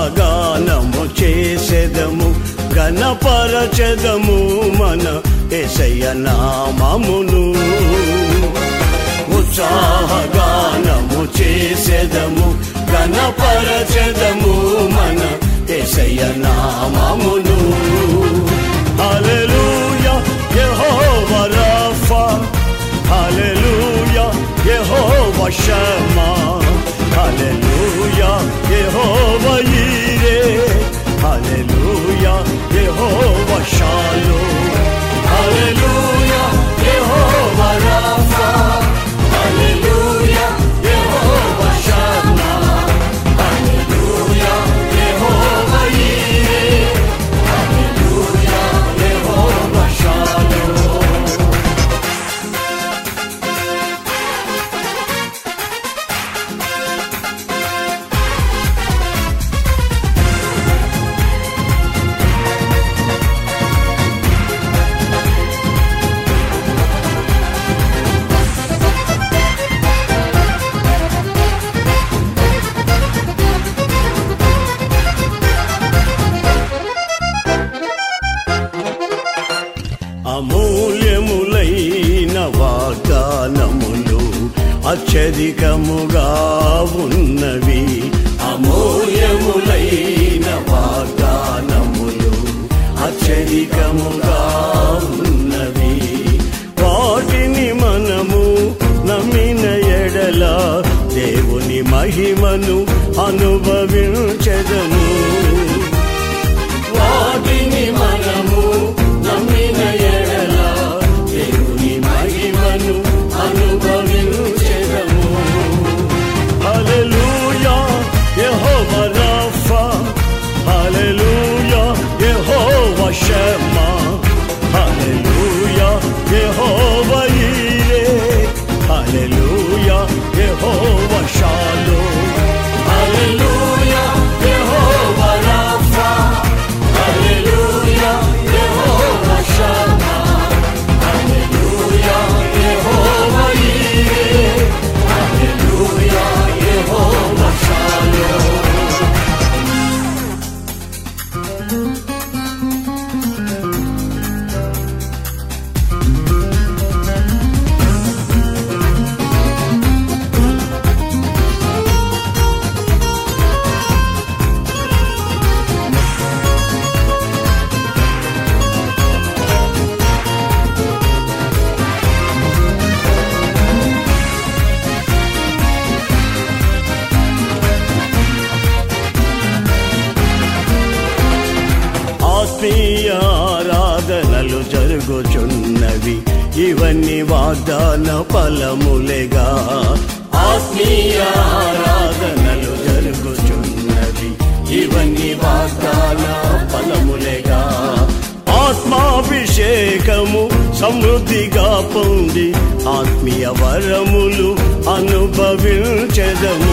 ఉత్సాహగానము చేసెదము గణపరచెదము మన ఎసయ్య నామమును ఉత్సాహగానము చేసెదము గణపరచెదము మన ఎసయ్య నామమును హల్లెలూయా Jehovah Rapha hallelujah Jehovah Shammah hallelujah Jehovah Jireh hallelujah Jehovah Shalom hallelujah Jehovah Rapha hallelujah Jehovah Shammah hallelujah Jehovah Jireh hallelujah Jehovah shalom అమూల్యములైన వాగ్దానములు అత్యధికముగా ఉన్నవి అమూల్యములైన వాగ్దానములు అత్యధికముగా ఉన్నవి వాటిని మనము నమ్మిన ఎడల దేవుని మహిమను అనుభవించదము వాటిని మనము నమ్మిన ఎడల దేవుని మహిమను అనుభవించెదము hallelujah Jehovah Rapha hallelujah Jehovah Shammah hallelujah Jehovah Jireh hallelujah Jehovah Shalom hallelujah Jehovah Rapha hallelujah Jehovah Shammah hallelujah Jehovah Jireh hallelujah Jehovah shalom ఆత్మీయ ఆరాధనలు జరుగుచున్నవి ఇవన్నీ వాగ్దాన ఫలములేగా ఆత్మీయ ఆరాధనలు జరుగుచున్నవి ఇవన్నీ వాగ్దాన ఫలములేగా ఆత్మాభిషేకము సమృద్ధిగా పొంది ఆత్మీయ వరములు అనుభవించదము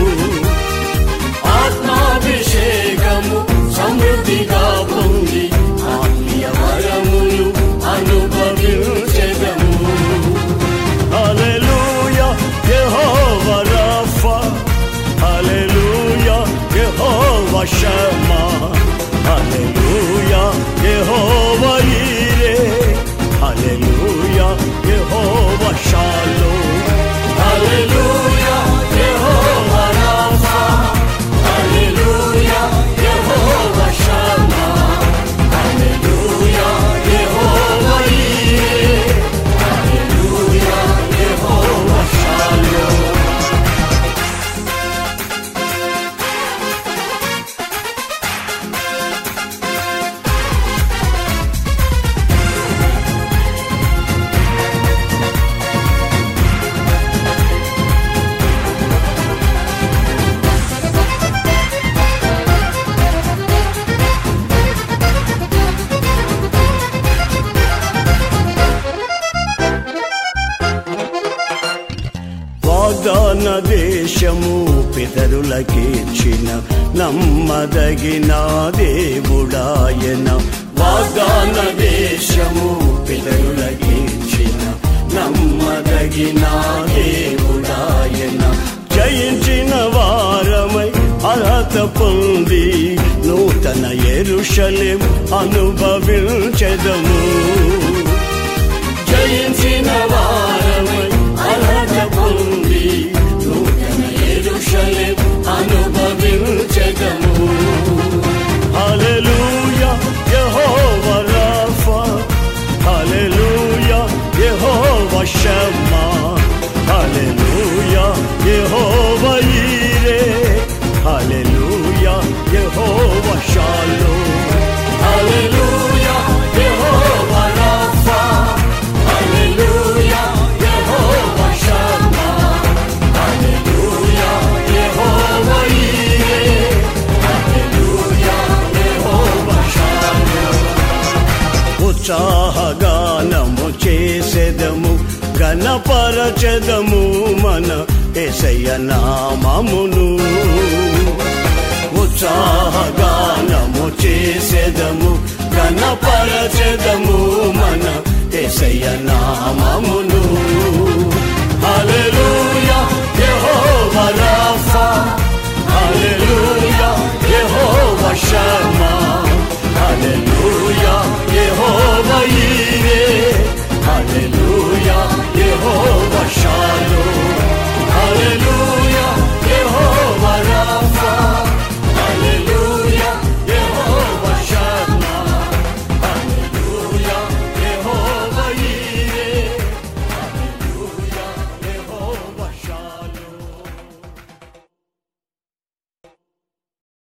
ఆత్మాభిషేకము సమృద్ధిగా పొంది ఆత్మీయ వరములు అనుభవించెదము hallelujah Jehovah Rapha hallelujah Jehovah Shammah hallelujah Jehovah Jireh hallelujah Jehovah Shalom hallelujah Jehovah Rapha hallelujah Jehovah Shammah hallelujah Jehovah Jireh hallelujah Jehovah shalom వాగ్దాన దేశము పితరులకిచ్చిన నమ్మదగిన దేవుడాయన వాగ్దాన దేశము పితరులకిచ్చిన నమ్మదగిన దేవుడాయన జయించిన వారమై అర్హత పొంది నూతన ఎరుషలేం అనుభవించెదము జయించిన వారమై అర్హత పొంది నూతన ఎరుషలేం అనుభవించెదము hallelujah Jehovah Rapha hallelujah Jehovah Shammah hallelujah Jehovah Jireh hallelujah Jehovah Shalom hallelujah Jehovah Rapha hallelujah Jehovah Shammah hallelujah Jehovah Jireh hallelujah Jehovah shalom ఉత్సాహగానము చేసెదము గణపరచెదము మన ఎసయ్య నామమును ఉత్సాహగానము చేసెదము గణపరచెదము మన ఎసయ్య నామ